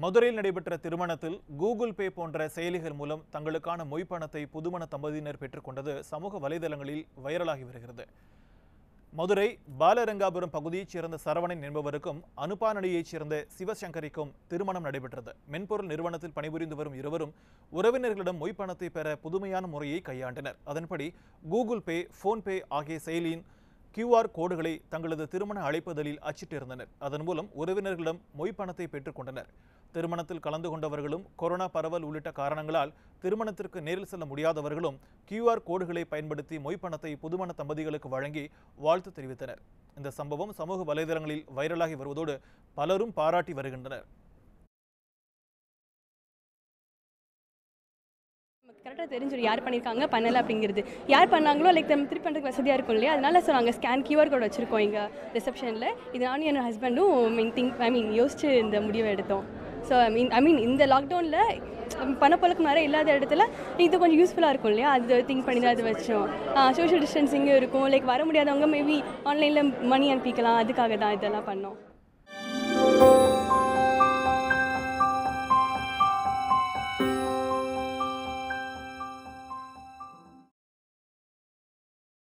மதுரையில் நடைபெற்ற திருமணத்தில் கூகுள் பே போன்ற செயலிகள் மூலம் தங்களுக்கான மொய் பணத்தை புதுமண தம்பதியினர் பெற்றுக்கொண்டது சமூக வலைதளங்களில் வைரலாகி வருகிறது மதுரை பாலரங்காபுரம் பகுதியைச் சேர்ந்த சரவணன் என்பவருக்கும் அனுப்பானடியைச் சேர்ந்த சிவசங்கரிக்கும் திருமணம் நடைபெற்றது மென்பொருள் நிறுவனத்தில் பணிபுரிந்து வரும் இருவரும் உறவினர்களிடம் மொய் பணத்தை பெற புதுமையான முறையை கையாண்டனர் அதன்படி கூகுள் பே ஃபோன்பே ஆகிய செயலியின் QR கோடுகளை தங்களது திருமண அழைப்புதலில் அச்சிட்டிருந்தனர் அதன் மூலம் உறவினர்களிடம் மொய் பணத்தை பெற்றுக்கொண்டனர் திருமணத்தில் கலந்து கொண்டவர்களும் கொரோனா பரவல் உள்ளிட்ட காரணங்களால் திருமணத்திற்கு நேரில் செல்ல முடியாதவர்களும் QR கோடுகளை பயன்படுத்தி மொய் பணத்தை புதுமண தம்பதிகளுக்கு வழங்கி வாழ்த்து தெரிவித்தனர் இந்த சம்பவம் சமூக வலைதளங்களில் வைரலாகி வருவதோடு பலரும் பாராட்டி வருகின்றனர் நமக்கு கரெக்டாக தெரிஞ்சிடும் யார் பண்ணியிருக்காங்க பண்ணலை அப்படிங்கிறது யார் பண்ணாங்களோ லைக் நம்ம திருப்பி பண்ணுறதுக்கு வசதியாக இருக்கும் இல்லையா அதனால ஸோ நாங்கள் ஸ்கேன் கியூஆர் கோட் வச்சுருக்கோம் எங்கள் ரிசப்ஷனில் இது நானும் என் ஹஸ்பண்டும் மீன் திங்க் ஐ மீன் யோசிச்சு இந்த முடிவை எடுத்தோம் ஸோ ஐ மீன் ஐ மீன் இந்த லாக்டவுனில் பணப்பழக்கம் நிறைய இல்லாத இடத்துல இது கொஞ்சம் யூஸ்ஃபுல்லாக இருக்கும் இல்லையா அது திங்க் பண்ணி தான் அது வச்சோம் சோஷியல் டிஸ்டன்சிங்கும் இருக்கும் லைக் வர முடியாதவங்க மேபி ஆன்லைனில் மணி அனுப்பிக்கலாம் அதுக்காக தான் இதெல்லாம் பண்ணோம்